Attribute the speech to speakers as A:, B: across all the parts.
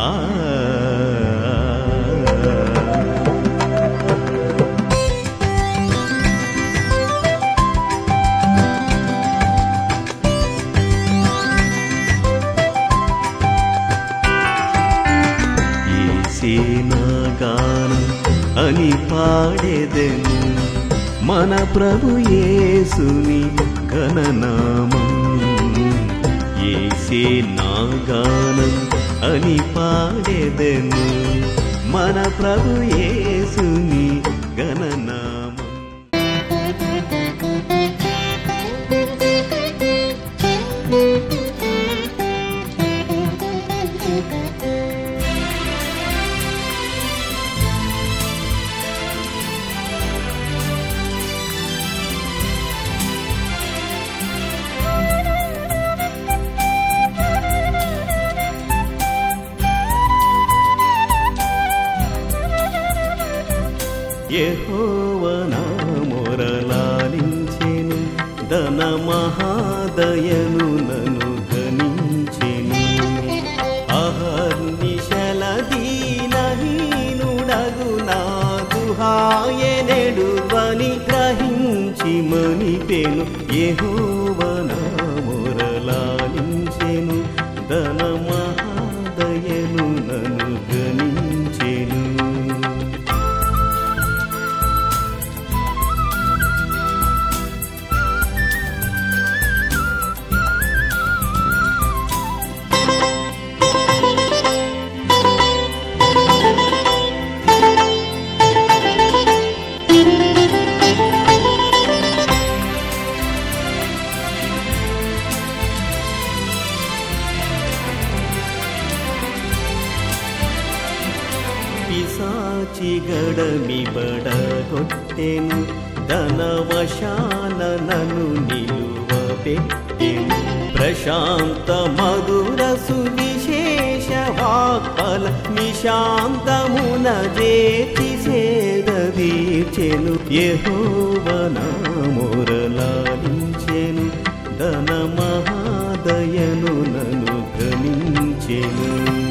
A: ఆ ఏసేనా గానం అని పాడేదెను మన ప్రభు యేసుని గణనామం ఏసే నా గానం అని పాడేదెను మన ప్రభు యేసుని గణనామం యెహోవనా మొరలాలించెను ధన మహాదయను నను గణించెను అహర్నిశల దీనహీనుడగు నా దుహాయనెడు ధ్వని గ్రహించి మనిపెను యెహోవనా మొరలాలించెను ధన మహాదయను నను గణించెను పిశాచి గడమి బడగొట్టెను ధనవశాన నన్ను నిలువ పెట్టెను ప్రశాంత మధుర సువిశేష వాక్పల నిశాంతమున జేతి సేదీర్చెను యెహోవన మొరలాలించెను ధన మహాదయను నను గణించెను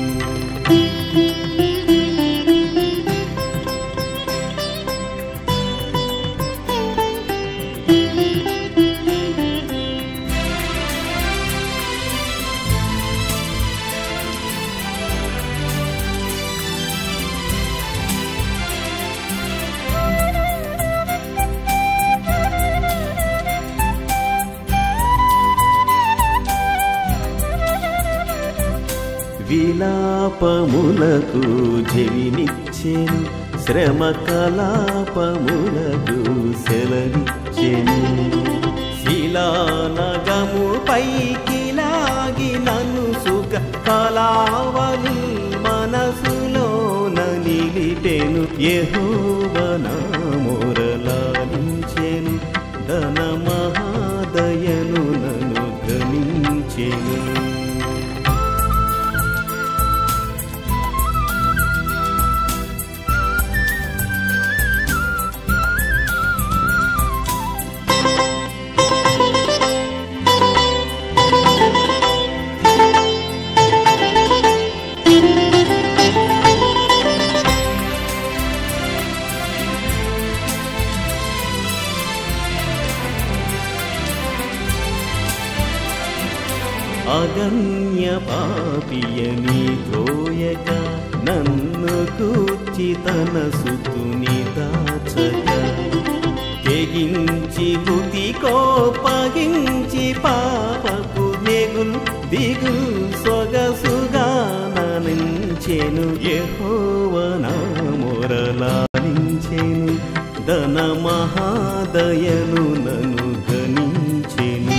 A: విలాపములకు చెవినిచ్చెను శ్రమ కలాపములకు సెలవిచ్చెను శిలానగము పైకి లాగి నన్ను సుఖ కలావలు మనసులోన నిలిపెను యెహోవన మొరలాలించెను ధన మహాదయను నన్ను గణించెను అగణ్య పాపియని త్రోయక నన్ను కూర్చి తన సుతుని దాచక తెగించి బుద్ధి కోపగించి పాపపు నెగుల్ దిగు సొగసుగా ననించెను యెహోవనా మొరలాలించెను ధన మహాదయను నను గణించెను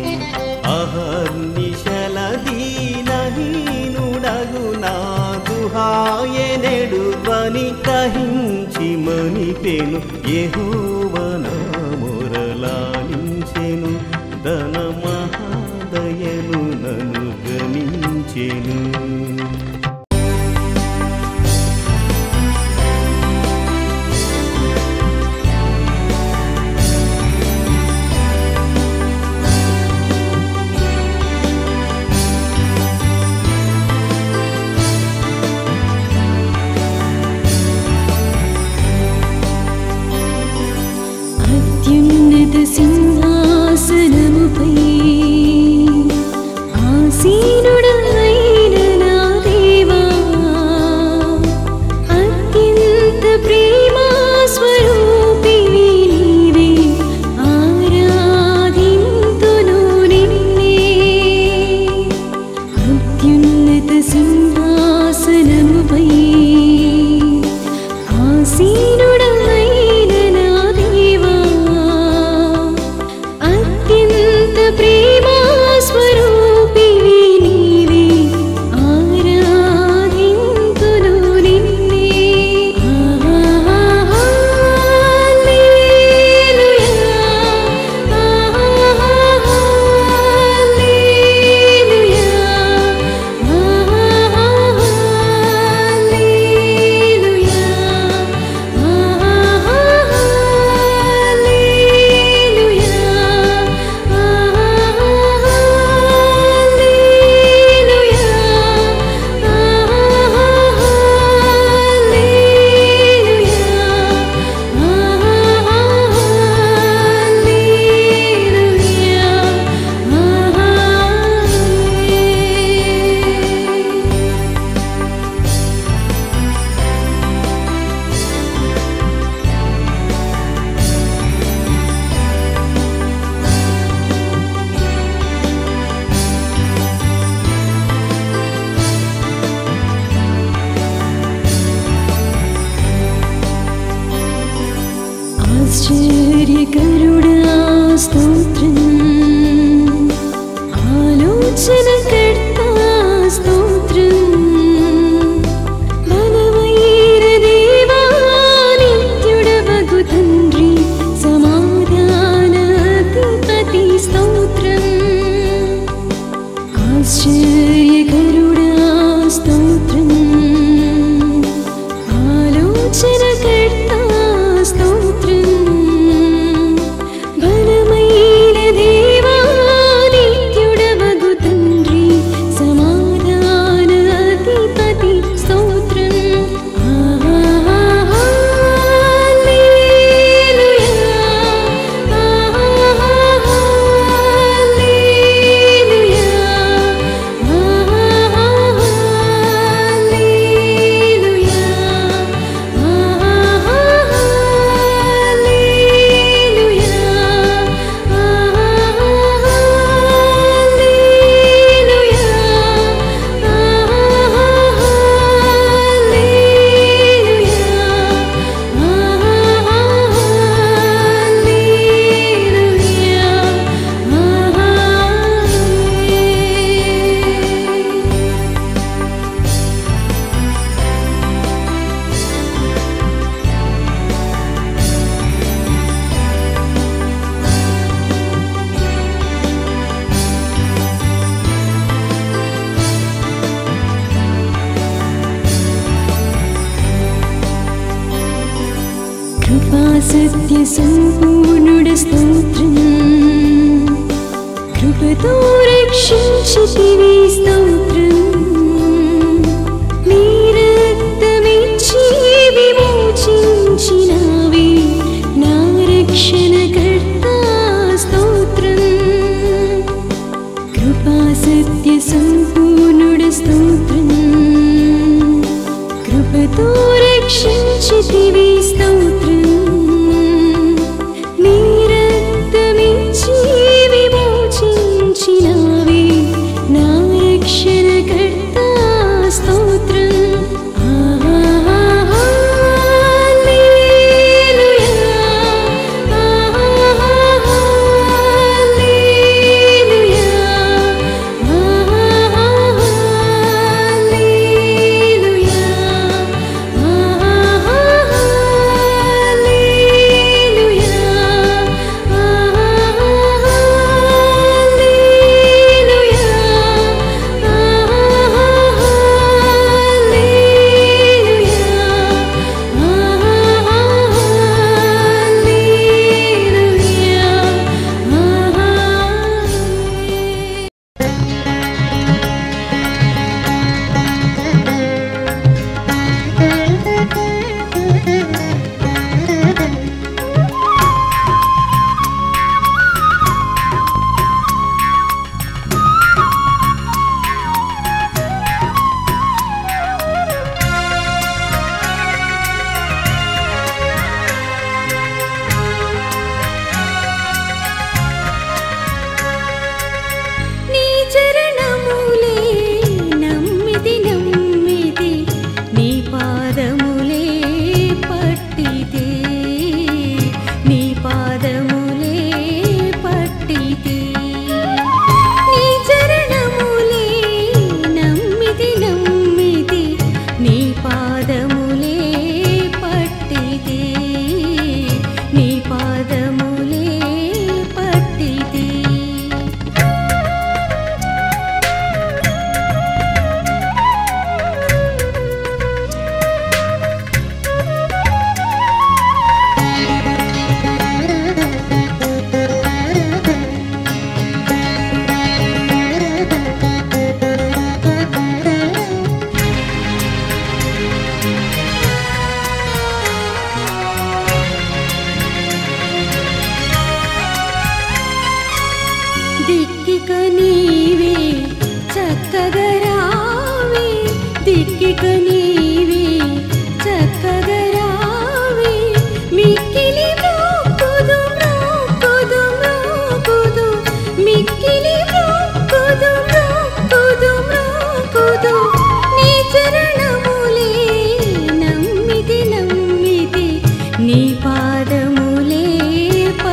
A: అహర్నిశల దీనహీనుడగు నా దుహాయనెడు ధ్వని కహించి మనిపెను యెహోవన మొరలాలించెను ధన మహాదయను నను గణించెను
B: ఆశ్చర్యకరుడా స్తోత్రం ఆలోచనకర్త స్తోత్రం బలమైన దేవా నిత్యుడవగు తండ్రి సమాధానాధిపతి స్తోత్రం ఆశ్చర్యకరుడా స్తోత్రం ఆలోచనకర్త స్తోత్రం బలమైన దేవా నిత్యుడవగు తండ్రి సమాధానాధిపతి స్తోత్రం కృపా సత్య సంపూర్ణుడ స్తోత్రం కృపతో రక్షించితివి స్తోత్రం నీ రక్తమిచ్చి విమోచించినావి నా రక్షణకర్త స్తోత్రం కృపా సత్య సంపూర్ణుడ స్తోత్రం కృపతో రక్షించితివి స్తోత్రం నీ రక్తమిచ్చి విమోచించినావి నా రక్షణకర్త స్తోత్రం నీ చరణములే నమ్మిది నమ్మిది నీ పాదములే పట్టితే నీ పాదములే పట్టితే నీ చరణములే నమ్మిది నమ్మిది నీ పాదములే పట్టితే నీ పాదములే పట్టితే దిక్కిక నీవే చక్కగా రావే దిక్కిక నీవే చక్కగా రావే మిక్కిలి మోకుదు మోకుదు మోకుదు మిక్కిలి మోకుదు మోకుదు మోకుదు నీ చరణములే నమ్మిది నమ్మిది నీ పాదములే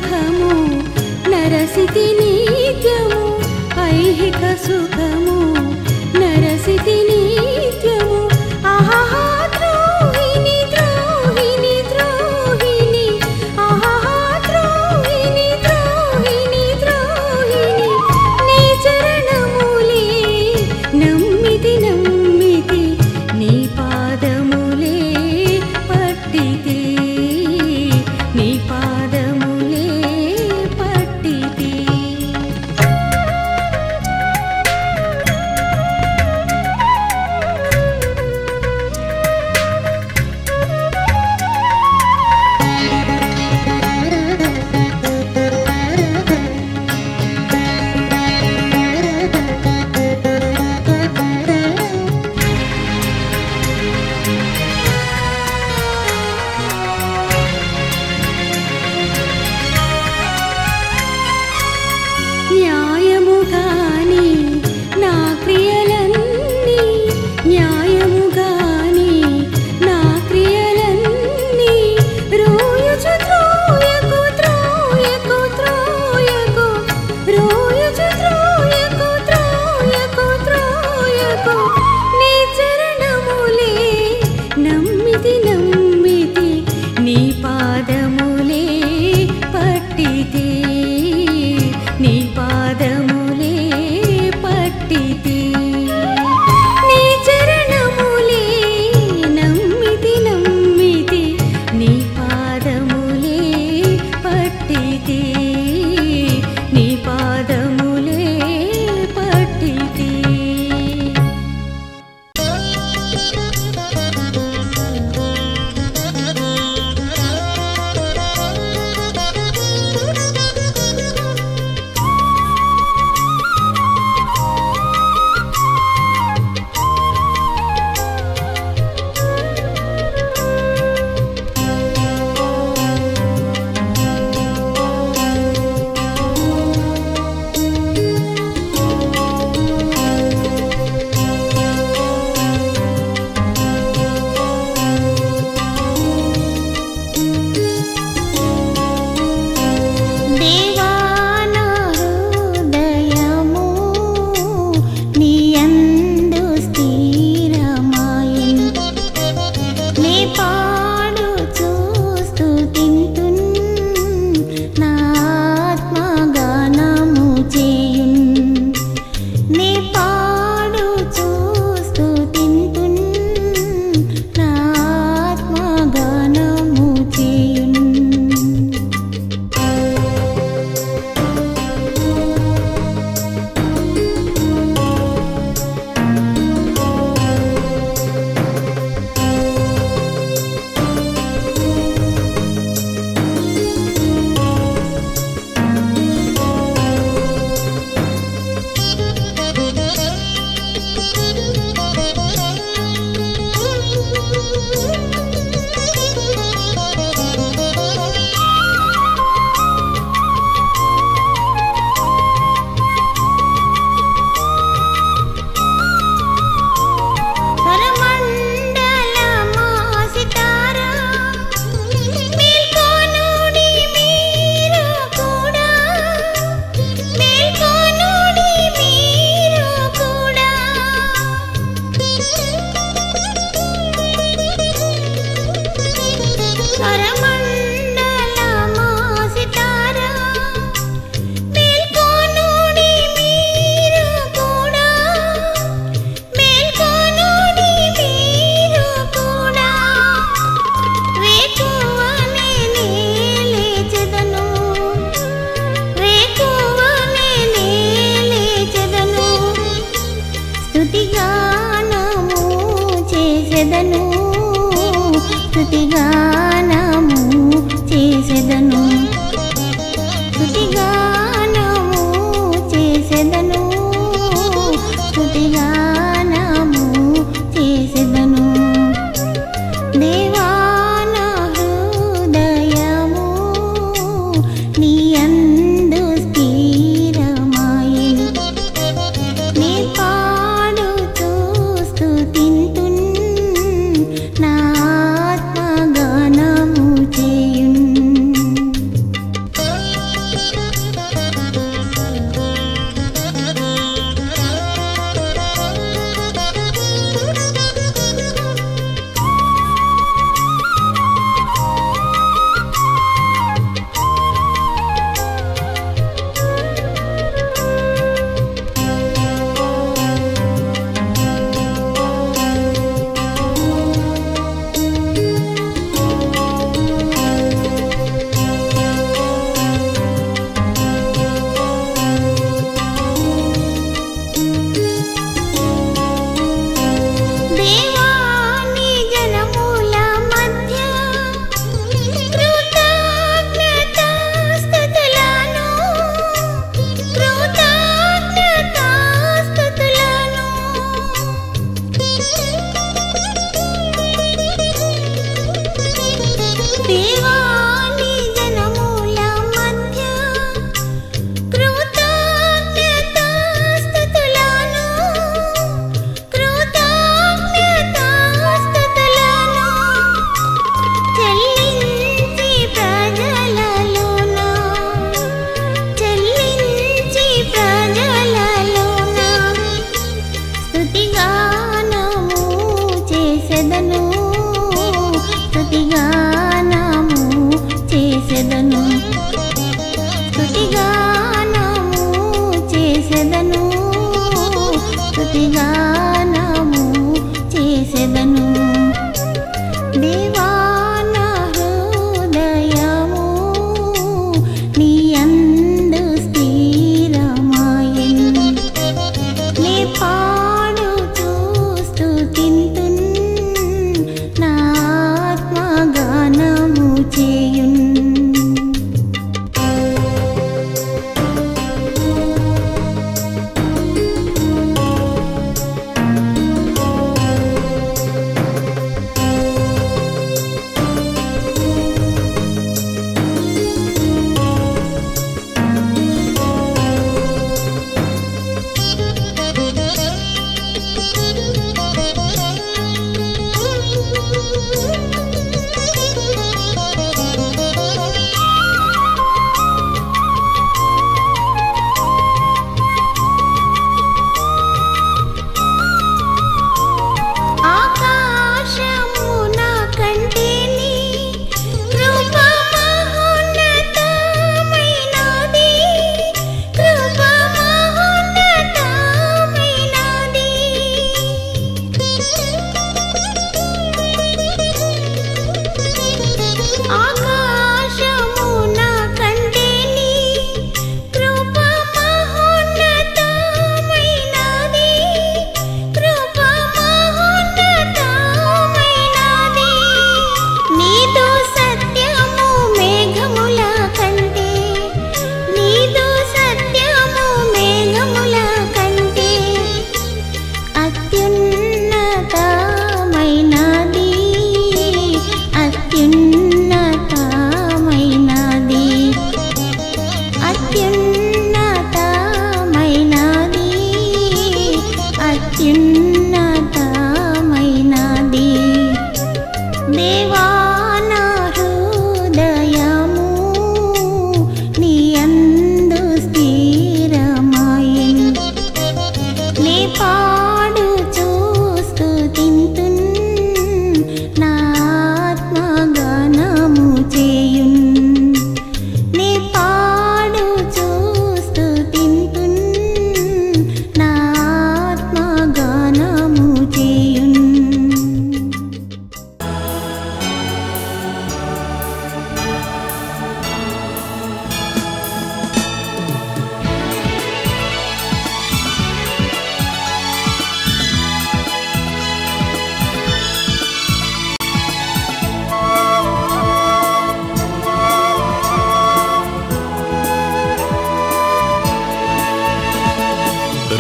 B: సుఖము నరసితి నిత్యము ఐహిక సుఖము నరసితి నిత్యము ఆహా ద్రోహిణి ద్రోహిణి ద్రోహిణి ఆహా ద్రోహిణి ద్రోహిణి ద్రోహిణి నీ చరణములే నమ్మితి నమ్మితి నీ పాదములే పట్టితి నీ పాదములే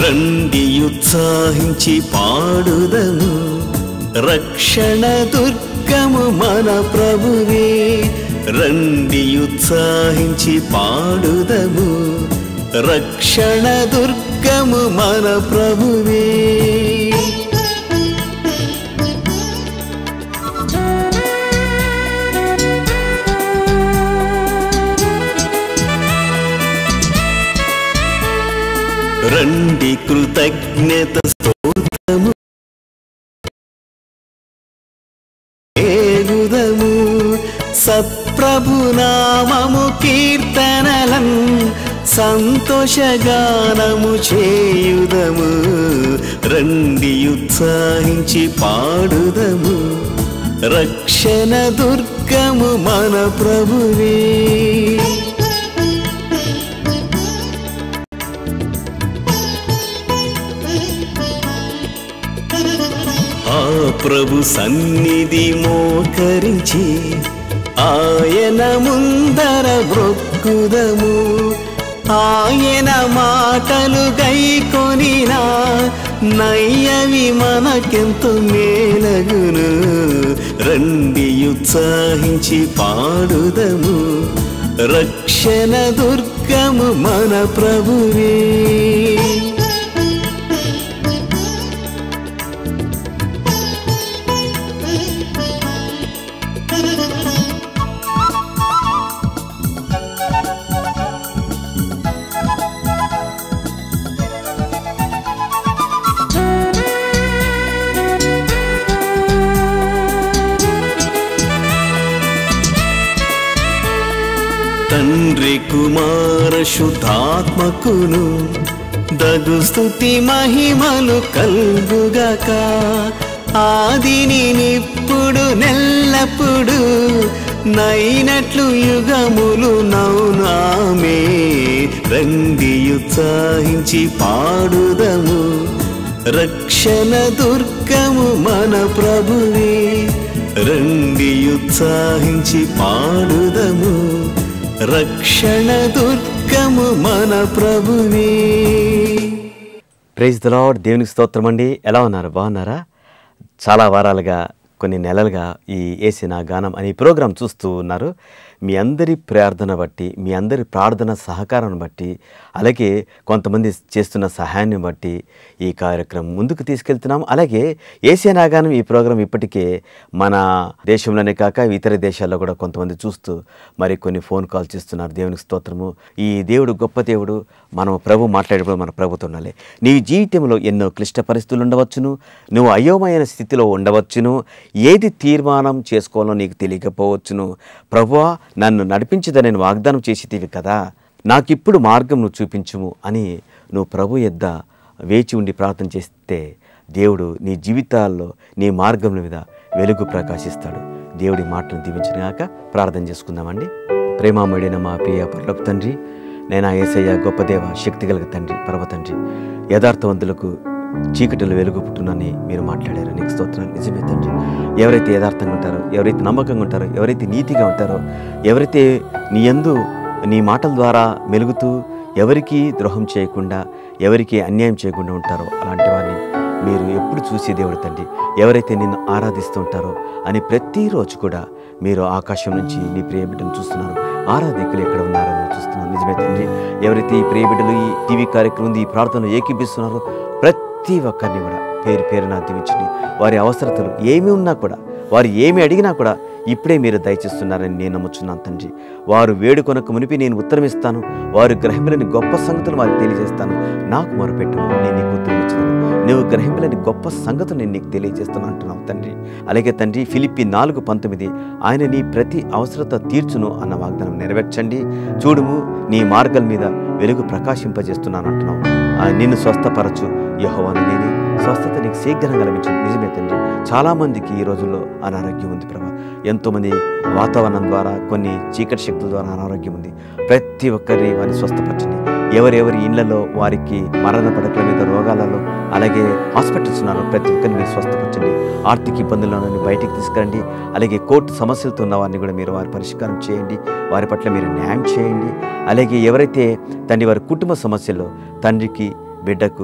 A: రండి ఉత్సాహించి పాడుదము రక్షణ దుర్గము మన ప్రభువే రండి ఉత్సాహించి పాడుదము రక్షణ దుర్గము మన ప్రభువే రండి కృతజ్ఞత స్తోత్రము ఏగుదము సత్ప్రభునామము కీర్తనలం సంతోషగానము చేయుదము రండి ఉత్సాహించి పాడుదము రక్షణ దుర్గము మన ప్రభువే ఆ ప్రభు సన్నిధి మోకరించి ఆయన ముందర బ్రొక్కుదము ఆయన మాటలు గైకొనినా నయ్యవి మనకెంతో మేలగును రండి ఉత్సాహించి పాడుదము రక్షణ దుర్గము మన ప్రభువే తండ్రి కుమార శుద్ధాత్మకును దగు స్థుతి మహిమలు కల్గుగక ఆదిని నిప్పుడు నెల్లప్పుడు నైనట్లు యుగములు నౌనామే రండి ఉత్సాహించి పాడుదము రక్షణ దుర్గము మన ప్రభువే రండి ఉత్సాహించి పాడుదము రక్షణ దుర్గము మన ప్రభువే
C: ప్రైజ్ ద లార్డ్ దేవునికి స్తోత్రం అండి ఎలా ఉన్నారు బాగున్నారా చాలా వారాలుగా కొన్ని నెలలుగా ఈ ఏసిన గానం అనే ప్రోగ్రాం చూస్తూ ఉన్నారు మీ అందరి ప్రార్థన బట్టి మీ అందరి ప్రార్థన సహకారం బట్టి అలాగే కొంతమంది చేస్తున్న సహాయాన్ని బట్టి ఈ కార్యక్రమం ముందుకు తీసుకెళ్తున్నాం అలాగే ఏసియా గానం ఈ ప్రోగ్రాం ఇప్పటికే మన దేశంలోనే కాక ఇతర దేశాల్లో కూడా కొంతమంది చూస్తూ మరి కొన్ని ఫోన్ కాల్ చేస్తున్నారు దేవునికి స్తోత్రము ఈ దేవుడు గొప్ప దేవుడు మనం ప్రభు మాట్లాడేటప్పుడు మన ప్రభుత్వం ఉండాలి నీ జీవితంలో ఎన్నో క్లిష్ట పరిస్థితులు ఉండవచ్చును నువ్వు అయోమయమైన స్థితిలో ఉండవచ్చును ఏది తీర్మానం చేసుకోవాలో నీకు తెలియకపోవచ్చును ప్రభువా నన్ను నడిపించదని నేను వాగ్దానం చేసేటివి కదా నాకిప్పుడు మార్గం నువ్వు చూపించుము అని నువ్వు ప్రభు యొద్ద వేచి ఉండి ప్రార్థన చేస్తే దేవుడు నీ జీవితాల్లో నీ మార్గం మీద వెలుగు ప్రకాశిస్తాడు దేవుడి మాటను దీవించినాక ప్రార్థన చేసుకుందామండి ప్రేమామడిన మా ప్రియ పర్లపు తండ్రి నేను ఏసయ్య గొప్ప దేవ శక్తి కలిగ తండ్రి పర్వ తండ్రి యథార్థవంతులకు చీకటిలో వెలుగు పుట్టునని మీరు మాట్లాడారు నీకు స్తోత్రాలు నిజమే తండ్రి ఎవరైతే యథార్థంగా ఉంటారో ఎవరైతే నమ్మకంగా ఉంటారో ఎవరైతే నీతిగా ఉంటారో ఎవరైతే నీ యందు నీ మాటల ద్వారా మెలుగుతూ ఎవరికీ ద్రోహం చేయకుండా ఎవరికి అన్యాయం చేయకుండా ఉంటారో అలాంటి వారిని మీరు ఎప్పుడు చూసే దేవుడు తండ్రి ఎవరైతే నిన్ను ఆరాధిస్తూ ఉంటారో అని ప్రతిరోజు కూడా మీరు ఆకాశం నుంచి నీ ప్రియ బిడ్డను చూస్తున్నారు ఆరాధికులు ఎక్కడ ఉన్నారని చూస్తున్నాను నిజమే తండ్రి ఎవరైతే ఈ ప్రియ బిడ్డలు ఈ టీవీ కార్యక్రమం ఈ ప్రార్థనలు ఏకీపిస్తున్నారో ప్రతి ఒక్కరిని కూడా పేరు పేరున దీవించండి వారి అవసరతలు ఏమి ఉన్నా కూడా వారు ఏమి అడిగినా కూడా ఇప్పుడే మీరు దయచేస్తున్నారని నేను నమ్ముచున్నాను తండ్రి వారు వేడుకొనకు మునిపి నేను ఉత్తరం ఇస్తాను వారు గ్రహింపులని గొప్ప సంగతులు వారికి తెలియజేస్తాను నాకు మొరపెట్టు నేను నీకు ఉత్తరం ఇచ్చాను నువ్వు గ్రహింపులని గొప్ప సంగతులు నేను నీకు తెలియజేస్తాను అంటున్నావు తండ్రి అలాగే తండ్రి ఫిలిప్పి నాలుగు పంతొమ్మిది ఆయన నీ ప్రతి అవసరత తీర్చును అన్న వాగ్దానం నెరవేర్చండి చూడుము నీ మార్గాల మీద వెలుగు ప్రకాశింపజేస్తున్నాను అంటున్నావు ఆ నిన్ను స్వస్థపరచు యహోవాను నేనే స్వస్థత నీకు శీఘ్రంగా లభించింది నిజమే తండ్రి చాలామందికి ఈ రోజుల్లో అనారోగ్యం ఉంది ప్రభా ఎంతోమంది వాతావరణం ద్వారా కొన్ని చీకటి శక్తుల ద్వారా అనారోగ్యం ఉంది ప్రతి ఒక్కరిని వారిని స్వస్థపరచండి ఎవరెవరి ఇళ్లలో వారికి మరణ పడకల మీద రోగాలలో అలాగే హాస్పిటల్స్ ఉన్నారు ప్రతి ఒక్కరిని మీరు స్వస్థపరచండి ఆర్థిక ఇబ్బందుల్లో నుండి బయటికి తీసుకురండి అలాగే కోర్టు సమస్యలతో ఉన్న వారిని కూడా మీరు వారి పరిష్కారం చేయండి వారి పట్ల మీరు న్యాయం చేయండి అలాగే ఎవరైతే తండ్రి వారి కుటుంబ సమస్యల్లో తండ్రికి బిడ్డకు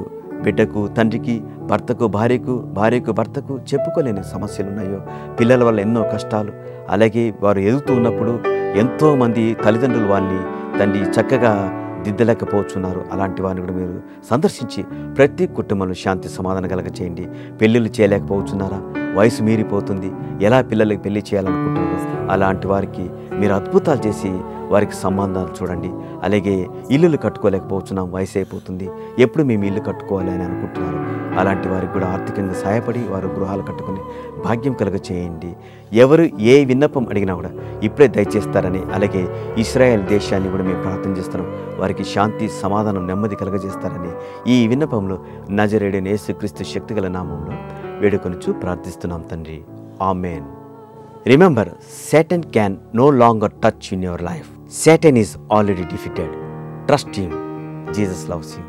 C: బిడ్డకు తండ్రికి భర్తకు భార్యకు భార్యకు భర్తకు చెప్పుకోలేని సమస్యలు ఉన్నాయో పిల్లల వల్ల ఎన్నో కష్టాలు అలాగే వారు ఎదుగుతూ ఉన్నప్పుడు ఎంతోమంది తల్లిదండ్రులు వాళ్ళని తండ్రి చక్కగా దిద్దలేకపోతున్నారు అలాంటి వారిని కూడా మీరు సందర్శించి ప్రతి కుటుంబంలో శాంతి సమాధానం కలగ చేయండి పెళ్ళిళ్ళు చేయలేకపోతున్నారా వయసు మీరిపోతుంది ఎలా పిల్లలకి పెళ్లి చేయాలనుకుంటున్నారు అలాంటి వారికి మీరు అద్భుతాలు చేసి వారికి సంబంధాలు చూడండి అలాగే ఇల్లులు కట్టుకోలేకపోతున్నాం వయసు అయిపోతుంది ఎప్పుడు మేము ఇల్లు కట్టుకోవాలి అని అనుకుంటున్నారు అలాంటి వారికి కూడా ఆర్థికంగా సహాయపడి వారు గృహాలు కట్టుకుని భాగ్యం కలుగ చేయండి ఎవరు ఏ విన్నపం అడిగినా కూడా ఇప్పుడే దయచేస్తారని అలాగే ఇస్రాయేల్ దేశాన్ని కూడా మేము ప్రార్థన చేస్తున్నాం వారికి శాంతి సమాధానం నెమ్మది కలగజేస్తారని ఈ విన్నపంలో నజరేడైన యేసుక్రీస్తు శక్తిగల నామంలో వేడుకొనుచు ప్రార్థిస్తున్నాం తండ్రి amen remember Satan can no longer touch in your life Satan is already defeated trust him Jesus loves you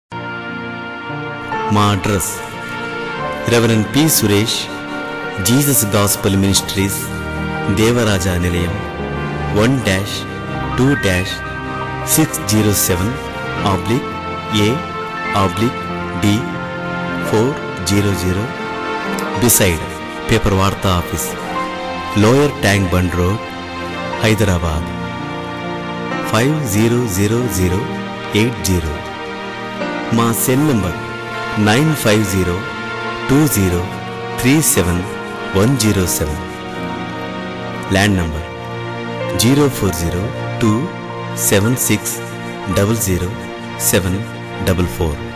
A: మా address reverend P Suresh Jesus gospel ministries Devaraja Nilayam one dash two dash six zero seven oblique A oblique D four zero zero beside paper Vaartha office lower tank bund road Hyderabad five zero zero zero eight zero మా cell number nine five zero two zero three seven one zero seven land number zero four zero two seven six double zero seven double four